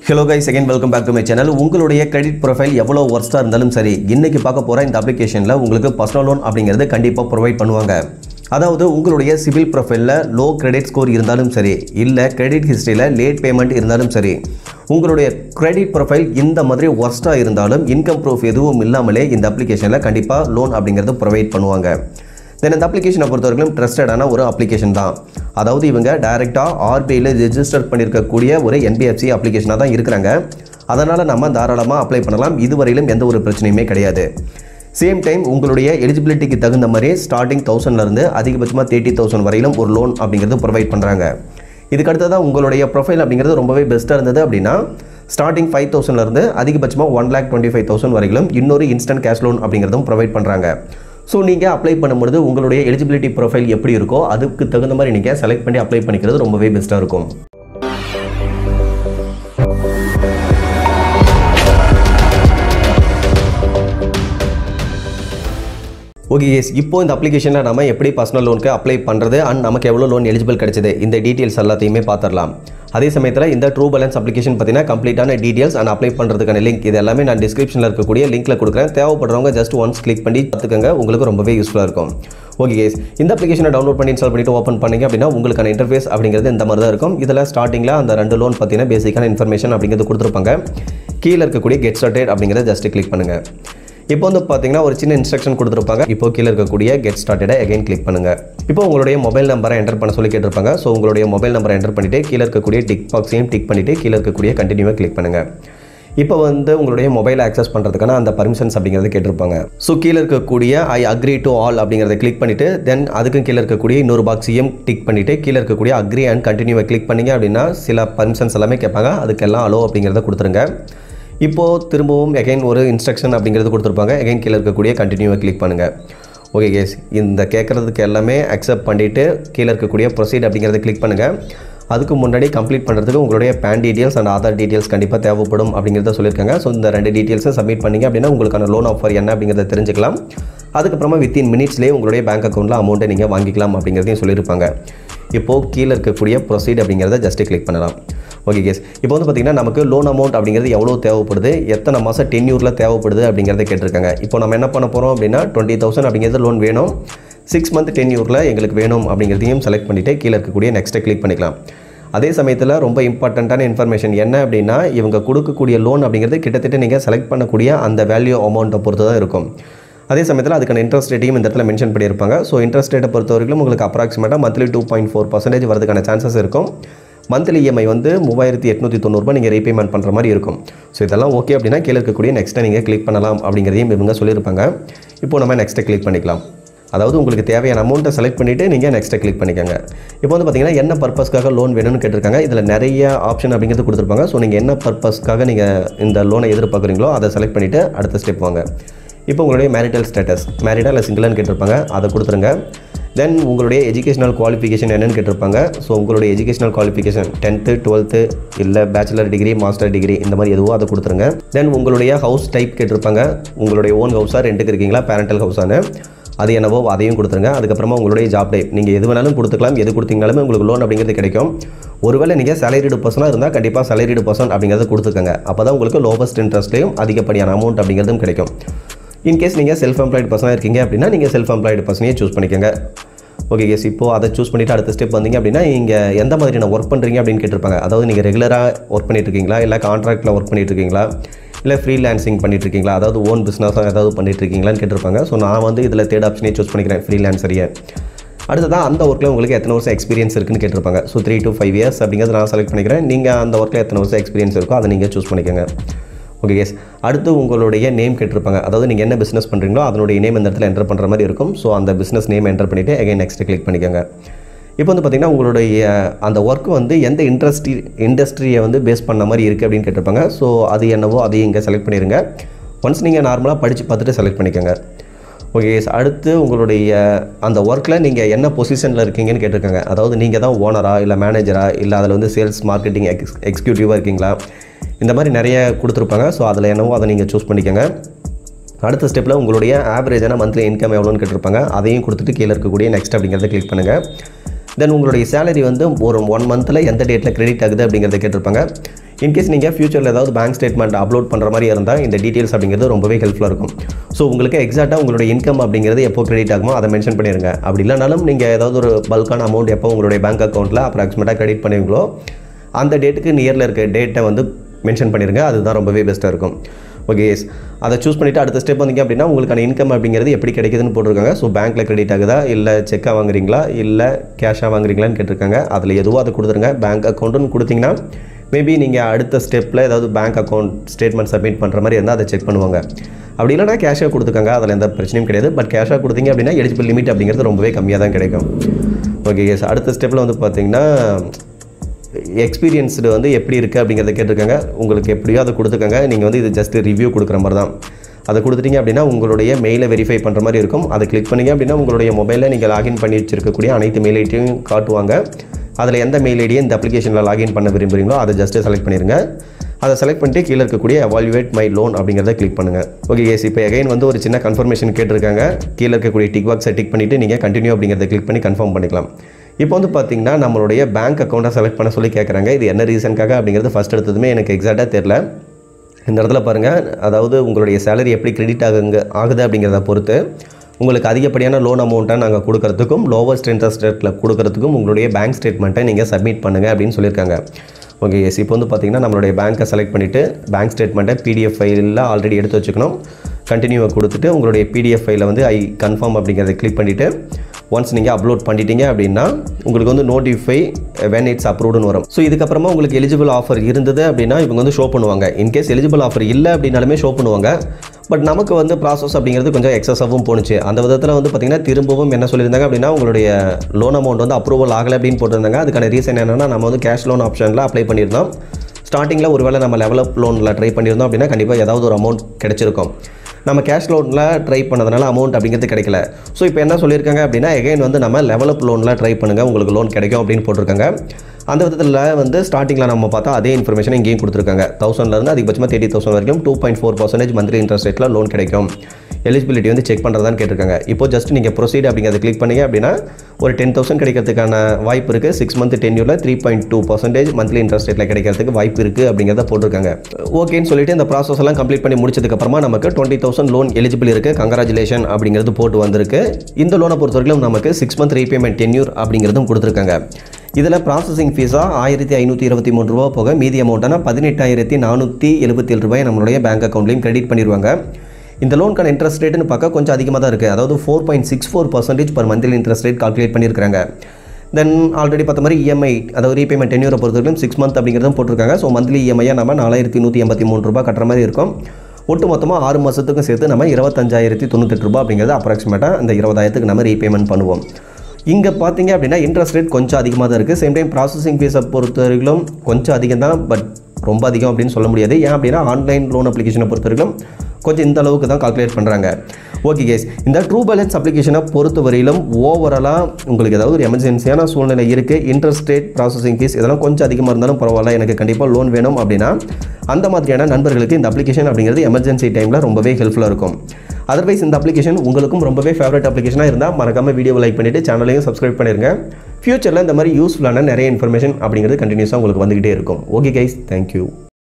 hello guys second welcome back to my channel உங்களுடைய credit profile எவ்வளோ ஒர்ஸ்ட்டாக இருந்தாலும் சரி இன்னைக்கு பார்க்க போகிற இந்த அப்ளிகேஷனில் உங்களுக்கு பர்சனல் லோன் அப்படிங்கிறது கண்டிப்பாக ப்ரொவைட் பண்ணுவாங்க அதாவது உங்களுடைய சிவில் ப்ரொஃபைலில் லோ கிரெடிட் ஸ்கோர் இருந்தாலும் சரி இல்லை கிரெடிட் ஹிஸ்ட்ரியில் லேட் பேமெண்ட் இருந்தாலும் சரி உங்களுடைய கிரெடிட் ப்ரொஃபைல் இந்த மாதிரி ஒர்ஸ்ட்டாக இருந்தாலும் இன்கம் ப்ரூஃப் எதுவும் இல்லாமலே இந்த அப்ளிகேஷனில் கண்டிப்பாக லோன் அப்படிங்கிறது ப்ரொவைட் பண்ணுவாங்க தென் இந்த அப்ளிகேஷனை பொறுத்தவரைக்கும் ட்ரஸ்டடான ஒரு அப்ளிகேஷன் தான் அதாவது இவங்க டைரெக்டாக ஆர்பிஐயில் ரெஜிஸ்டர் பண்ணியிருக்கக்கூடிய ஒரு என்பிஎஃப்சி அப்ளிகேஷனாக தான் இருக்கிறாங்க அதனால் நம்ம தாராளமாக அப்ளை பண்ணலாம் இதுவரையிலும் எந்த ஒரு பிரச்சனையுமே கிடையாது சேம் டைம் உங்களுடைய எலிஜிபிலிட்டிக்கு தகுந்த மாதிரி ஸ்டார்டிங் தௌசண்ட்லேருந்து அதிகபட்சமாக தேர்ட்டி தௌசண்ட் வரையிலும் ஒரு லோன் அப்படிங்கிறது ப்ரொவைட் பண்ணுறாங்க இதுக்கு அடுத்ததாக உங்களுடைய ப்ரொஃபைல் அப்படிங்கிறது ரொம்பவே பெஸ்ட்டாக இருந்தது அப்படின்னா ஸ்டார்டிங் ஃபைவ் தௌசண்ட்லேருந்து அதிகபட்சமாக one lakh twenty five thousand வரைக்கும் இன்னொரு இன்ஸ்டன்ட் கேஷ் லோன் அப்படிங்கிறதும் ப்ரொவைட் பண்ணுறாங்க ஸோ நீங்கள் அப்ளை பண்ணும்பொழுது உங்களுடைய எலிஜிபிலிட்டி ப்ரொஃபைல் எப்படி இருக்கோ அதுக்கு தகுந்த மாதிரி நீங்கள் செலக்ட் பண்ணி அப்ளை பண்ணிக்கிறது ரொம்பவே பெஸ்ட்டாக இருக்கும் ஓகே எஸ் இப்போ இந்த அப்ளிகேஷனில் நம்ம எப்படி பர்சனல் லோனுக்கு அப்ளை பண்ணுறது அண்ட் நமக்கு எவ்வளோ லோன் எலிஜிபிள் கிடைச்சது இந்த டீட்டெயில்ஸ் எல்லாத்தையுமே பார்த்துடலாம் அதே சமயத்தில் இந்த ட்ரூ பேலன்ஸ் அப்ளிகேஷன் பார்த்தீங்கன்னா கம்ப்ளீட்டான டீட்டெயில்ஸ் அண்ட் அப்ளை பண்ணுறதுக்கான லிங்க் இது எல்லாமே நான் டிஸ்கிரிப்ஷனில் இருக்கக்கூடிய லிங்க்கில் கொடுக்குறேன் தேவைப்படுறவங்க ஜஸ்ட் ஒன்ஸ் கிளிக் பண்ணி பார்த்துக்கோங்க உங்களுக்கு ரொம்பவே யூஸ்ஃபுல்லாக இருக்கும் ஓகே கேஸ் இந்த அப்ளிகேஷனை டவுன்லோட் பண்ணி இன்ஸ்டால் பண்ணிட்டு ஓப்பன் பண்ணீங்க அப்படின்னா உங்களுக்கான இன்டர்ஃபேஸ் அப்படிங்கிறது இந்த மாதிரி தான் இருக்கும் இதில் ஸ்டார்டிங்கில் அந்த ரெண்டு லோன் பார்த்தீங்கன்னா பேசிக்கான இன்ஃபர்மேஷன் அப்படிங்கிறது கொடுத்துருப்பாங்க கீழே இருக்கக்கூடிய கெட் ஸ்டார்டட் அப்படிங்கிறத ஜஸ்ட் கிளிக் பண்ணுங்கள் இப்போ வந்து பார்த்தீங்கன்னா ஒரு சின்ன இன்ஸ்ட்ரக்ஷன் கொடுத்துருப்பாங்க இப்போ கீழே இருக்கக்கூடிய கெட் ஸ்டார்டடை அகைன் கிளிக் பண்ணுங்க இப்போ உங்களுடைய மொபைல் நம்பரை என்டர் பண்ண சொல்லி கேட்டிருப்பாங்க ஸோ உங்களுடைய மொபைல் நம்பரை என்டர் பண்ணிட்டு கீழே இருக்கக்கூடிய டிக் பாக்ஸையும் டிக் பண்ணிட்டு கீழே இருக்கக்கூடிய கண்டினியூவை கிளிக் பண்ணுங்க இப்போ வந்து உங்களுடைய மொபைல் ஆக்சஸ் பண்ணுறதுக்கான அந்த பர்மிஷன்ஸ் அப்படிங்கிறத கேட்டிருப்பாங்க ஸோ கீழே இருக்கக்கூடிய ஐ அக்ரி டு ஆல் அப்படிங்கிறத கிளிக் பண்ணிட்டு தென் அதுக்கும் கீழே இருக்கக்கூடிய இன்னொரு பாக்ஸையும் டிக் பண்ணிட்டு கீழே இருக்கக்கூடிய அக்ரி அண்ட் கண்டினியூவை கிளிக் பண்ணீங்க அப்படின்னா சில பர்மிஷன்ஸ் எல்லாமே கேட்பாங்க அதுக்கெல்லாம் அலோ அப்படிங்கிறத கொடுத்துருங்க இப்போது திரும்பவும் எகைன் ஒரு இன்ஸ்ட்ரக்ஷன் அப்படிங்கிறது கொடுத்துருப்பாங்க எகைன் கீழே இருக்கக்கூடிய கண்டினியூவை கிளிக் பண்ணுங்கள் ஓகே கேஸ் இந்த கேட்குறதுக்கு எல்லாமே அக்செப்ட் பண்ணிவிட்டு கீழே இருக்கக்கூடிய ப்ரொசீட் அப்படிங்கிறத கிளிக் பண்ணுங்கள் அதுக்கு முன்னாடி கம்ப்ளீட் பண்ணுறதுக்கு உங்களுடைய PAN details and Aadhaar details கண்டிப்பாக தேவைப்படும் அப்படிங்கிறத சொல்லியிருக்காங்க ஸோ இந்த ரெண்டு டீட்டெயில்ஸும் சப்மிட் பண்ணிங்க அப்படின்னா உங்களுக்கான லோன் ஆஃபர் என்ன அப்படிங்கிறத தெரிஞ்சுக்கலாம் அதுக்கப்புறமா வித்தின் மினிட்ஸ்லேயே உங்களுடைய பேங்க் அக்கௌண்ட்டில் அமௌண்ட்டை நீங்கள் வாங்கிக்கலாம் அப்படிங்கிறதையும் சொல்லியிருப்பாங்க இப்போது கீழே இருக்கக்கூடிய ப்ரொசீட் அப்படிங்கிறத ஜஸ்ட்டு கிளிக் பண்ணலாம் ஓகே கேஸ் இப்போ வந்து பார்த்திங்கன்னா நமக்கு லோன் அமௌண்ட் அப்படிங்கிறது எவ்வளோ தேவைப்படுது எத்தனை மாதம் டென்யூரில் தேவைப்படுது அப்படிங்கிறத கேட்டிருக்காங்க இப்போ நம்ம என்ன பண்ண போகிறோம் அப்படின்னா டுவெண்ட்டி தௌசண்ட் அப்படிங்கிறது லோன் வேணும் சிக்ஸ் மந்த் டென்யூரில் எங்களுக்கு வேணும் அப்படிங்கிறதையும் செலக்ட் பண்ணிவிட்டு கீழே இருக்கக்கூடிய நெக்ஸ்ட்டை கிளிக் பண்ணிக்கலாம் அதே சமயத்தில் ரொம்ப இம்பார்ட்டண்ட்டான இன்ஃபர்மேஷன் என்ன அப்படின்னா இவங்க கொடுக்கக்கூடிய லோன் அப்படிங்கிறது கிட்டத்தட்ட நீங்கள் செலக்ட் பண்ணக்கூடிய அந்த வேல்யூ அமௌண்ட்டை பொறுத்து தான் இருக்கும் அதே சமயத்தில் அதுக்கான இன்ட்ரெஸ்ட் ரேட்டையும் இந்த இடத்துல மென்ஷன் பண்ணியிருப்பாங்க ஸோ இன்ட்ரெஸ்ட் ரேட்டை பொறுத்த வரைக்கும் உங்களுக்கு அப்ராக்சிமேட்டாக monthly two point four percentage வரதுக்கான சான்சஸ் இருக்கும் மந்த்லி இஎம்ஐ வந்து மூவாயிரத்தி எட்நூற்றி தொண்ணூறுபா நீங்கள் ரீபேமெண்ட் பண்ணுற மாதிரி இருக்கும் ஸோ இதெல்லாம் ஓகே அப்படின்னா கீழே இருக்கக்கூடிய நெக்ஸ்ட்டை நீங்கள் கிளிக் பண்ணலாம் அப்படிங்கிறதையும் இவங்க சொல்லியிருப்பாங்க இப்போ நம்ம நெக்ஸ்ட்டை கிளிக் பண்ணிக்கலாம் அதாவது உங்களுக்கு தேவையான அமௌண்ட்டை செலக்ட் பண்ணிவிட்டு நீங்கள் நெக்ஸ்ட்டை கிளிக் பண்ணிக்கோங்க இப்போ வந்து பார்த்தீங்கன்னா என்ன பர்பஸ்க்காக லோன் வேணும்னு கேட்டிருக்காங்க இதில் நிறைய ஆப்ஷன் அப்படிங்கிறது கொடுத்துருப்பாங்க ஸோ நீங்கள் என்ன பர்பஸ்க்காக நீங்கள் இந்த லோனை எதிர்பார்க்குறீங்களோ அதை செலக்ட் பண்ணிவிட்டு அடுத்த ஸ்டெப் வாங்க இப்போ உங்களுடைய மேரிட்டல் ஸ்டேட்டஸ் மேரிட்டா இல்லை சிங்கிளான்னு கேட்டிருப்பாங்க அதை கொடுத்துருங்க தென் உங்களுடைய எஜுகேஷனல் குவாலிஃபிகேஷன் என்னன்னு கேட்டிருப்பாங்க ஸோ உங்களுடைய எஜுகேஷனல் குவாலிஃபிகேஷன் டென்த்து டுவெல்த்து இல்லை பேச்சுலர் டிகிரி மாஸ்டர் டிகிரி இந்த மாதிரி எதுவோ அதை கொடுத்துருங்க தென் உங்களுடைய ஹவுஸ் டைப் கேட்டிருப்பாங்க உங்களுடைய ஓன் ஹவுஸாக ரெண்டுக்கு இருக்கீங்களா பேரண்டல் ஹவுஸானு அது என்னவோ அதையும் கொடுத்துருங்க அதுக்கப்புறமா உங்களுடைய ஜாப் டைப் நீங்கள் எது வேணாலும் கொடுத்துக்கலாம் எது கொடுத்தீங்கனாலுமே உங்களுக்கு லோன் அப்படிங்கிறது கிடைக்கும் ஒருவேளை நீங்கள் சேலரிடு பர்சனாக இருந்தால் கண்டிப்பாக சேலரிடு பர்சன் அப்படிங்கிறத கொடுத்துக்கோங்க அப்போ தான் உங்களுக்கு லோவஸ்ட் இன்ட்ரெஸ்ட்லையும் அதிகப்படியான அமௌண்ட் அப்படிங்கிறதும் கிடைக்கும் இன்கேஸ் நீங்கள் செல்ஃப் எம்ப்ளாய்டு பர்சனாக இருக்கீங்க அப்படின்னா நீங்கள் செல்ஃப் எம்ப்ளாய்டு பர்சனையே சூஸ் பண்ணிக்கோங்க ஓகே கேஸ் இப்போது அதை சூஸ் பண்ணிவிட்டு அடுத்த ஸ்டெப் வந்தீங்க அப்படின்னா நீங்கள் எந்த மாதிரியான ஒர்க் பண்ணுறீங்க அப்படின்னு கேட்டிருப்பாங்க அதாவது நீங்கள் ரெகுலராக ஒர்க் பண்ணிட்டு இருக்கீங்களா இல்லை கான்ட்ராக்டில் ஒர்க் பண்ணிட்டு இருக்கீங்களா இல்லை ஃப்ரீலான்சிங் பண்ணிட்டு இருக்கீங்களா அதாவது ஓன் பிஸ்னஸாக ஏதாவது பண்ணிட்டு இருக்கீங்களான்னு கேட்டிருப்பாங்க ஸோ நான் வந்து இதில் தேர்ட் ஆப்ஷனே சூஸ் பண்ணிக்கிறேன் ஃப்ரீலான்சரியை அடுத்ததான் அந்த ஒர்க்கில் உங்களுக்கு எத்தனை வருஷம் எக்ஸ்பீரியன்ஸ் இருக்குன்னு கேட்டிருப்பாங்க so three to five years அப்படிங்கிறது நான் செலக்ட் பண்ணிக்கிறேன் நீங்கள் அந்த ஒர்க்கில் எத்தனை வருஷம் எக்ஸ்பீரியன்ஸ் இருக்கோ அதை நீங்கள் சூஸ் பண்ணிக்கோங்க ஓகே கேஸ் அடுத்து உங்களுடைய நேம் கேட்டிருப்பாங்க அதாவது நீங்கள் என்ன பிஸ்னஸ் பண்ணுறீங்களோ அதனுடைய நேம் இந்த இடத்துல என்டர் பண்ணுற மாதிரி இருக்கும் ஸோ அந்த பிஸ்னஸ் நேம் என்டர் பண்ணிவிட்டு அகைன் நெக்ஸ்ட் கிளிக் பண்ணிக்கோங்க இப்போ வந்து பார்த்திங்கன்னா உங்களுடைய அந்த ஒர்க் வந்து எந்த இண்டஸ்ட்ரி இண்டஸ்ட்ரியை வந்து பேஸ் பண்ண மாதிரி இருக்குது அப்படின்னு கேட்டிருப்பாங்க ஸோ அது என்னவோ அதையும் இங்கே செலக்ட் பண்ணிடுங்க ஒன்ஸ் நீங்கள் நார்மலாக படித்து பார்த்துட்டு செலக்ட் பண்ணிக்கோங்க ஓகே அடுத்து உங்களுடைய அந்த ஒர்க்கில் நீங்கள் என்ன பொசிஷனில் இருக்கீங்கன்னு கேட்டிருக்காங்க அதாவது நீங்கள் தான் ஓனரா இல்லை மேனேஜரா இல்லை அதில் வந்து சேல்ஸ் மார்க்கெட்டிங் எக்ஸ் எக்ஸிக்யூட்டிவாக இருக்கீங்களா இந்த மாதிரி நிறைய கொடுத்துருப்பாங்க ஸோ அதில் என்னவோ அதை நீங்கள் சூஸ் பண்ணிக்கோங்க அடுத்த ஸ்டெப்பில் உங்களுடைய ஆவரேஜான மந்த்லி இன்கம் எவ்வளோன்னு கேட்டிருப்பாங்க அதையும் கொடுத்துட்டு கீழே இருக்கக்கூடிய நெக்ஸ்ட் அப்படிங்கிறத கிளிக் பண்ணுங்கள் தென் உங்களுடைய சேலரி வந்து ஒரு ஒன் மந்தில் எந்த டேட்டில் கிரெடிட் ஆகுது அப்படிங்கிறத கேட்டிருப்பாங்க இன்கேஸ் நீங்கள் ஃபியூச்சரில் ஏதாவது பேங்க் ஸ்டேட்மெண்ட் அப்லோட் பண்ணுற மாதிரி இருந்தால் இந்த டீட்டெயில்ஸ் அப்படிங்கிறது ரொம்பவே ஹெல்ப்ஃபுல்லாக இருக்கும் ஸோ உங்களுக்கு எக்ஸாக்டாக உங்களுடைய இன்கம் அப்படிங்கிறது எப்போ கிரெடிட் ஆகுமோ அதை மென்ஷன் பண்ணிடுங்க அப்படி இல்லைனாலும் நீங்கள் ஏதாவது ஒரு பல்கான அமௌண்ட் எப்போ உங்களுடைய பேங்க் அக்கௌண்ட்டில் அப்ராக்சிமேட்டாக கிரெடிட் பண்ணுவீங்களோ அந்த டேட்டுக்கு நியரில் இருக்க டேட்டை வந்து மென்ஷன் பண்ணிடுங்க அதுதான் ரொம்பவே பெஸ்ட்டாக இருக்கும் ஓகே எஸ் அதை சூஸ் பண்ணிவிட்டு அடுத்த ஸ்டெப் வந்தீங்க அப்படின்னா உங்களுக்கான இன்கம் அப்படிங்கிறது எப்படி கிடைக்குதுன்னு போட்டிருக்காங்க ஸோ பேங்க்கில் கிரெடிட் ஆகுதா இல்லை செக்காக வாங்குறீங்களா இல்லை கேஷாக வாங்குறீங்களான்னு கேட்டிருக்காங்க அதில் எதுவோ அதை கொடுத்துருங்க பேங்க் அக்கௌண்ட்டுன்னு கொடுத்தீங்கன்னா மேபி நீங்கள் அடுத்த ஸ்டெப்பில் ஏதாவது பேங்க் அக்கௌண்ட் ஸ்டேட்மெண்ட் சப்மிட் பண்ணுற மாதிரி இருந்தால் அதை செக் பண்ணுவாங்க அப்படி இல்லைனா கேஷாக கொடுத்துருக்காங்க அதில் எந்த பிரச்சனையும் கிடையாது பட் கேஷாக கொடுத்தீங்க அப்படின்னா எலிஜிபிள் லிமிட் அப்படிங்கிறது ரொம்பவே கம்மியாக தான் கிடைக்கும் ஓகே எஸ் அடுத்த ஸ்டெப்பில் வந்து பார்த்தீங்கன்னா எக்ஸ்பீரியன்ஸ்டு வந்து எப்படி இருக்குது அப்படிங்கிறத கேட்டிருக்காங்க உங்களுக்கு எப்படியோ அதை கொடுத்துக்கங்க நீங்கள் வந்து இது ஜஸ்ட் ரிவ்யூ கொடுக்குற மாதிரி தான் அதை கொடுத்துட்டீங்க அப்படின்னா உங்களுடைய மெயிலை வெரிஃபை பண்ணுற மாதிரி இருக்கும் அதை கிளிக் பண்ணீங்க அப்படின்னா உங்களுடைய மொபைலில் நீங்கள் லாகின் பண்ணி வச்சிருக்கக்கூடிய அனைத்து மெயில் ஐடியும் காட்டுவாங்க அதில் எந்த மெயில் ஐடியை இந்த அப்ளிகேஷனில் லாகின் பண்ண விரும்புகிறீங்களோ அதை ஜஸ்ட்டு செலக்ட் பண்ணிடுங்க அதை செலக்ட் பண்ணிட்டு கீழே இருக்கக்கூடிய எவால்யூவேட் மை லோன் அப்படிங்கிறத கிளிக் பண்ணுங்கள் ஓகே எஸ் இப்போ எகைன் வந்து ஒரு சின்ன கன்ஃபர்மேஷன் கேட்டிருக்காங்க கீழே இருக்கக்கூடிய டிக் பாக்ஸை டிக் பண்ணிவிட்டு நீங்கள் கண்டினியூ அப்படிங்கிறத கிளிக் பண்ணி கன்ஃபார்ம் பண்ணிக்கலாம் இப்போ வந்து பார்த்தீங்கன்னா நம்மளுடைய பேங்க் அக்கௌண்ட்டை செலக்ட் பண்ண சொல்லி கேட்குறாங்க இது என்ன ரீசனுக்காக அப்படிங்கிறது ஃபஸ்ட் எடுத்ததுமே எனக்கு எக்ஸாக்டாக தெரில இந்த இடத்துல பாருங்கள் அதாவது உங்களுடைய சேலரி எப்படி கிரெடிட் ஆகுங்க ஆகுது அப்படிங்கிறத பொறுத்து உங்களுக்கு அதிகப்படியான லோன் அமௌண்ட்டை நாங்கள் கொடுக்கறதுக்கும் லோவஸ்ட் இன்ட்ரெஸ்ட் ரேட்டில் கொடுக்கறதுக்கும் உங்களுடைய பேங்க் ஸ்டேட்மெண்ட்டை நீங்கள் சப்மிட் பண்ணுங்கள் அப்படின்னு சொல்லியிருக்காங்க ஓகே எஸ் இப்போ வந்து பார்த்தீங்கன்னா நம்மளுடைய பேங்க்கை செலக்ட் பண்ணிவிட்டு பேங்க் ஸ்டேட்மெண்ட்டை பிடிஎஃப் ஃபைலில் ஆல்ரெடி எடுத்து வச்சுக்கணும் கண்டினியூவை கொடுத்துட்டு உங்களுடைய பிடிஎஃப் ஃபைலை வந்து ஐ கன்ஃபார்ம் அப்படிங்கிறத கிளிக் பண்ணிவிட்டு ஒன்ஸ் நீங்கள் அப்லோட் பண்ணிட்டீங்க அப்படின்னா உங்களுக்கு வந்து நோட்டிஃபை வென் இட்ஸ் அப்ரூவ்டுன்னு வரும் ஸோ இதுக்கப்புறமா உங்களுக்கு எலிஜிபிள் ஆஃபர் இருந்தது அப்படின்னா இவங்க வந்து ஷோ பண்ணுவாங்க இன்கேஸ் எலிஜிபிள் ஆஃபர் இல்லை அப்படின்னாலுமே ஷோ பண்ணுவாங்க பட் நமக்கு வந்து ப்ராசஸ் அப்படிங்கிறது கொஞ்சம் எக்ஸஸாகவும் போணுச்சு அந்த விதத்தில் வந்து பார்த்திங்கன்னா திரும்பவும் என்ன சொல்லியிருந்தாங்க அப்படின்னா உங்களுடைய லோன் அமௌண்ட் வந்து அப்ரூவல் ஆகலை அப்படின்னு போட்டிருந்தாங்க அதுக்கான ரீசன் என்னென்னா நம்ம வந்து கேஷ் லோன் ஆப்ஷனில் அப்ளை பண்ணியிருந்தோம் ஸ்டார்டிங்கில் ஒருவேளை நம்ம லெவலப் லோனில் ட்ரை பண்ணியிருந்தோம் அப்படின்னா கண்டிப்பாக ஏதாவது ஒரு அமௌண்ட் கிடைச்சிருக்கும் நம்ம கேஷ் லோனில் ட்ரை பண்ணதுனால அமௌண்ட் அப்படிங்கிறது கிடைக்கல ஸோ இப்போ என்ன சொல்லியிருக்காங்க அப்படின்னா எகைன் வந்து நம்ம லெவலப் லோனில் ட்ரை பண்ணுங்கள் உங்களுக்கு லோன் கிடைக்கும் அப்படின்னு போட்டிருக்காங்க அந்த விதத்தில் வந்து ஸ்டார்டிங்கில் நம்ம பார்த்தா அதே இன்ஃபர்மேஷன் இங்கேயும் கொடுத்துருக்காங்க தௌசண்ட்லேருந்து அதிகபட்சமாக தேர்ட்டி தௌசண்ட் வரைக்கும் two point four percentage monthly interest ரேட்டில் லோன் கிடைக்கும் எலிஜிபிலிட்டி வந்து செக் பண்ணுறதான்னு கேட்டிருக்காங்க இப்போ ஜஸ்ட் நீங்கள் ப்ரொசீட் அப்படிங்கிறத கிளிக் பண்ணீங்க அப்படின்னா ஒரு டென் தௌசண்ட் கிடைக்கிறதுக்கான வாய்ப்பு இருக்குது சிக்ஸ் மந்த் டென்யூரில் three point two percentage monthly interest ரேட்டில் கிடைக்கிறதுக்கு வாய்ப்பு இருக்குது அப்படிங்கிறத போட்டிருக்காங்க ஓகேன்னு சொல்லிட்டு இந்த ப்ராசஸ் எல்லாம் கம்ப்ளீட் பண்ணி முடிச்சதுக்கப்புறமா நமக்கு டுவெண்ட்டி தௌசண்ட் லோன் எலிஜிபிள் இருக்குது கங்க்ராச்சுலேஷன் அப்படிங்கிறது போட்டு வந்திருக்கு இந்த லோனை பொறுத்த வரைக்கும் நமக்கு சிக்ஸ் மந்த் ரீபேமெண்ட் டென்யூர் அப்படிங்கிறதும் கொடுத்துருக்காங்க இதில் ப்ராசஸிங் ஃபீஸாக ஆயிரத்தி ஐநூற்றி இருபத்தி மூணு ரூபா போக மீதி அமௌண்ட்டான பதினெட்டாயிரத்தி நானூற்றி எழுபத்தி ஏழு ரூபாய் நம்மளுடைய பேங்க் அக்கௌண்ட்லையும் கிரெடிட் பண்ணிடுவாங்க இந்த லோனுக்கான இன்ட்ரெஸ்ட் ரேட்டுன்னு பார்க்க கொஞ்சம் அதிகமாக தான் இருக்குது அதாவது four point six four percentage per monthly interest rate calculate பண்ணியிருக்காங்க தென் ஆல்ரெடி பார்த்த மாதிரி இஎம்ஐ அதாவது ரீபேமெண்ட் டென்யூரை பொறுத்தவரைக்கும் சிக்ஸ் மந்த் அப்படிங்கிறதும் போட்டிருக்காங்க ஸோ மந்த்லி இஎம்ஐயாக நம்ம நாலாயிரத்தி நூற்றி எண்பத்தி மூணு ரூபாய் கட்டுற மாதிரி இருக்கும் ஒட்டு மொத்தமாக ஆறு மாதத்துக்கும் சேர்த்து நம்ம இருபத்தஞ்சாயிரத்தி தொண்ணூத்தெட்டு ரூபாய் அப்படிங்கிறது அப்ராக்சிமேட்டாக அந்த இருபதாயிரத்துக்கு நம்ம ரீபேமெண்ட் பண்ணுவோம் இங்கே பார்த்தீங்க அப்படின்னா இன்ட்ரெஸ்ட் ரேட் கொஞ்சம் அதிகமாக தான் இருக்குது சேம் டைம் ப்ராசஸிங் ஃபீஸை பொறுத்த வரைக்கும் கொஞ்சம் அதிகம் தான் பட் ரொம்ப அதிகம் அப்படின்னு சொல்ல முடியாது ஏன் அப்படின்னா ஆன்லைன் லோன் அப்ளிகேஷனை பொறுத்த வரைக்கும் கொஞ்சம் இந்த அளவுக்கு தான் கால்குலேட் பண்ணுறாங்க ஓகே கேஸ் இந்த ட்ரூ பேலன்ஸ் அப்ளிகேஷனை பொறுத்த வரையிலும் ஓவராலாக உங்களுக்கு ஏதாவது ஒரு எமர்ஜென்சியான சூழ்நிலை இருக்குது இன்ட்ரெஸ்ட் ரேட் ப்ராசஸிங் ஃபீஸ் இதெல்லாம் கொஞ்சம் அதிகமாக இருந்தாலும் பரவாயில்ல எனக்கு கண்டிப்பாக லோன் வேணும் அப்படின்னா அந்த மாதிரியான நண்பர்களுக்கு இந்த அப்ளிகேஷன் அப்படிங்கிறது எமர்ஜென்சி டைமில் ரொம்பவே ஹெல்ப்ஃபுல்லாக இருக்கும் அதர்வைஸ் இந்த அப்ளிகேஷன் உங்களுக்கும் ரொம்பவே ஃபேவரட் அப்ளிகேஷனாக இருந்தால் மறக்காம வீடியோ லைக் பண்ணிவிட்டு சேனலையும் சப்ஸ்கிரைப் பண்ணிருங்க ஃபியூச்சரில் இந்த மாதிரி யூஸ்ஃபுல்லான நிறைய இன்ஃபர்மேஷன் அப்படிங்கிறது கண்டினியூஸாக உங்களுக்கு வந்துகிட்டே இருக்கும் ஓகே கைஸ் தேங்க்யூ